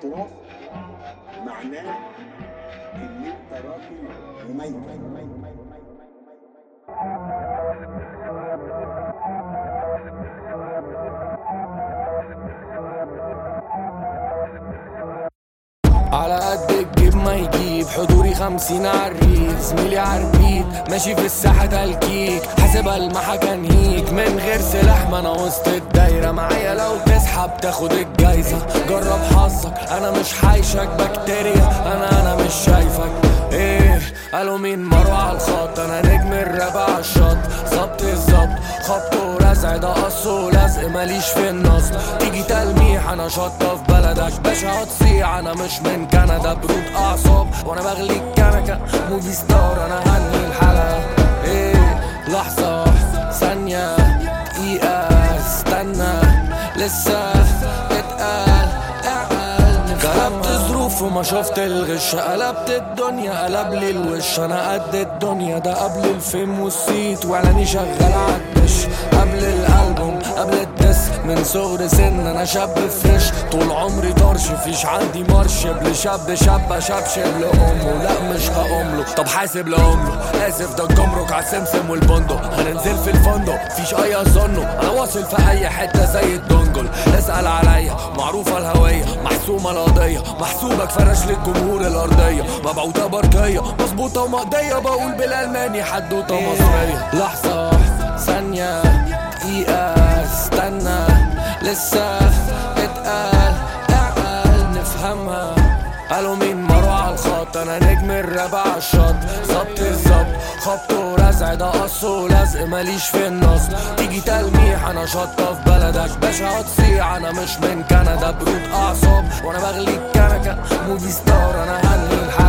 الاعتراف معناه ان انت راجل مميز على قد الجيب ما يجيب حضوري خمسين عالريق زميلي عالبيت ماشي في الساحة تلكيك حاسبها المحا هيك من غير سلاح ما انا وسط الدايرة معايا لو تسحب تاخد الجايزة جرب حظك انا مش حايشك بكتيريا انا انا مش شايفك ايه قالوا مين مروة على الخط انا نجم الراب على الشط ظبط الظبط خبط ورزع ده قص ولزق ماليش في النصب تيجي تلميح انا شطة في بلدك باشا هتصيع انا مش من كندا برود اعصاب وانا بغلي الكنكة موفي ستار انا هني الحلقة ايه لحظة ثانية دقيقة استنى لسه اتقال اعقل قلبت ظروف وما شفت الغش قلبت الدنيا قلب لي الوش انا قد الدنيا ده قبل الفيلم والصيت واعلاني شغال عالدش قبل الالبوم قبل الدس من صغر سن انا شاب فريش طول عمري طرش فيش عندي مرش لشاب شاب شبشب لامه لا مش هقوم له طب حاسب لامه اسف ده الجمرك على السمسم والبندق هننزل في الفندق فيش اي اظنه انا واصل في اي حته زي الدنجل اسال عليا معروفه الهويه محسومه القضيه محسوبك فرش للجمهور الارضيه مبعوثه بركيه مظبوطه ومقضيه بقول بالالماني حدوته مصريه لحظه ثانيه دقيقه استنى لسه اتقال اعقل نفهمها قالوا مين مروة على الخط انا نجم الراب على الشط ظبط الظبط خبط ورزع ده قص ولزق ماليش في النصب تيجي تلميح انا شطة في بلدك باشا هتصيع انا مش من كندا برود اعصاب وانا بغلي الكنكة موفي ستار انا هني الحياة